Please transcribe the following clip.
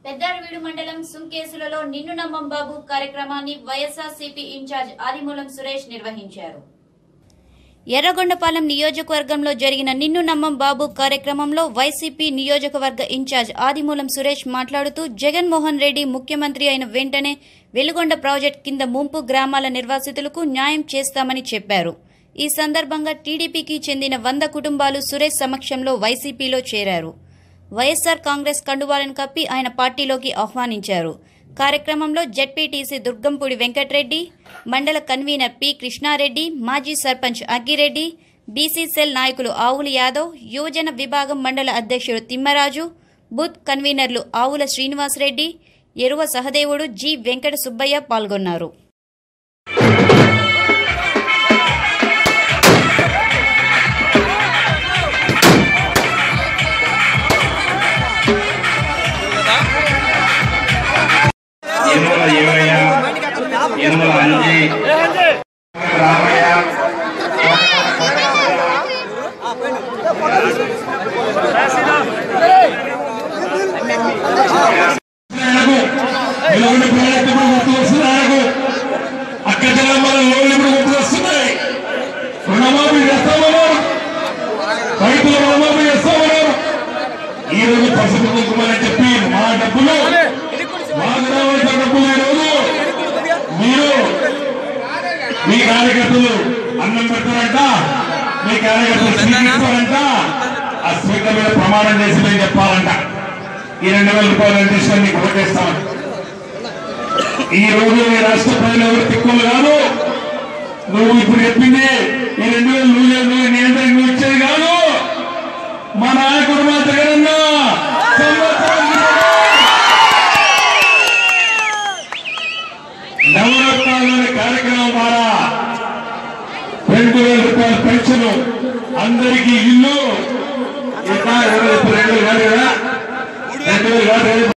పెద్దారవీడు మండలం సుంకేసులలో నిన్ను నమ్మం బాబు కార్యక్రమాన్ని వైఎస్ఆర్సీపీ ఇన్ఛార్జ్ ఆదిమూలం సురేష్ నిర్వహించారు ఎర్రగొండపాలెం నియోజకవర్గంలో జరిగిన నిన్ను నమ్మం బాబు కార్యక్రమంలో వైసీపీ నియోజకవర్గ ఇన్ఛార్జ్ ఆదిమూలం సురేష్ మాట్లాడుతూ జగన్మోహన్ రెడ్డి ముఖ్యమంత్రి అయిన వెంటనే వెలుగొండ ప్రాజెక్ట్ కింద ముంపు గ్రామాల నిర్వాసితులకు న్యాయం చేస్తామని చెప్పారు ఈ సందర్భంగా టీడీపీకి చెందిన వంద కుటుంబాలు సురేష్ సమక్షంలో వైసీపీలో చేరారు వైఎస్సార్ కాంగ్రెస్ కండువాలను కప్పి ఆయన పార్టీలోకి ఆహ్వానించారు కార్యక్రమంలో జెడ్పీటీసీ దుర్గంపూడి వెంకట్రెడ్డి మండల కన్వీనర్ పి కృష్ణారెడ్డి మాజీ సర్పంచ్ అగ్గిరెడ్డి బీసీసెల్ నాయకులు ఆవుల యాదవ్ యువజన విభాగం మండల అధ్యక్షుడు తిమ్మరాజు బూత్ కన్వీనర్లు ఆవుల శ్రీనివాసరెడ్డి ఎరువ సహదేవుడు జి వెంకట సుబ్బయ్య పాల్గొన్నారు యనమల ఏమయ్య యనమల అంజి రామయ్య వెలుగుని ప్రాజెక్టు ఇప్పుడు గుర్తు వస్తున్నాయి అక్క జిల్లా లోన్లు ఇప్పుడు గుర్తు వస్తున్నాయి రుణమాఫీ చేస్తామన్నారు రైతుల రుణమాఫీ చేస్తామన్నారు ఈ రోజు పసుపు కుంకుమని చెప్పి మా డబ్బులు మాకు రావాల్సిన డబ్బులు ఈ రోజు మీరు మీ కార్యకర్తలు అన్నం పెడతారంట మీ కార్యకర్తలు స్వీకరిస్తారంట ఆ స్పీకర్ మీద ప్రమాణం చేసి మేము చెప్పాలంట ఈ రెండు వేల రూపాయలు తీసుకొని మీకు ఓటేస్తామని ఈ రోజు ఈ రాష్ట్ర ప్రజలు ఎవరు తిక్కులు కాదు నువ్వు ఇప్పుడు చెప్పింది ఈ రెండు వేలు నువ్వు చే- నువ్వు నియంత్రణ నువ్వు ఇచ్చేది కాదు మా నాయకుడు మా జగనన్న సంవత్సరం నవరత్నాలోని కార్యక్రమం ద్వారా రెండు వేల రూపాయల పెన్షన్ అందరికీ ఇల్లు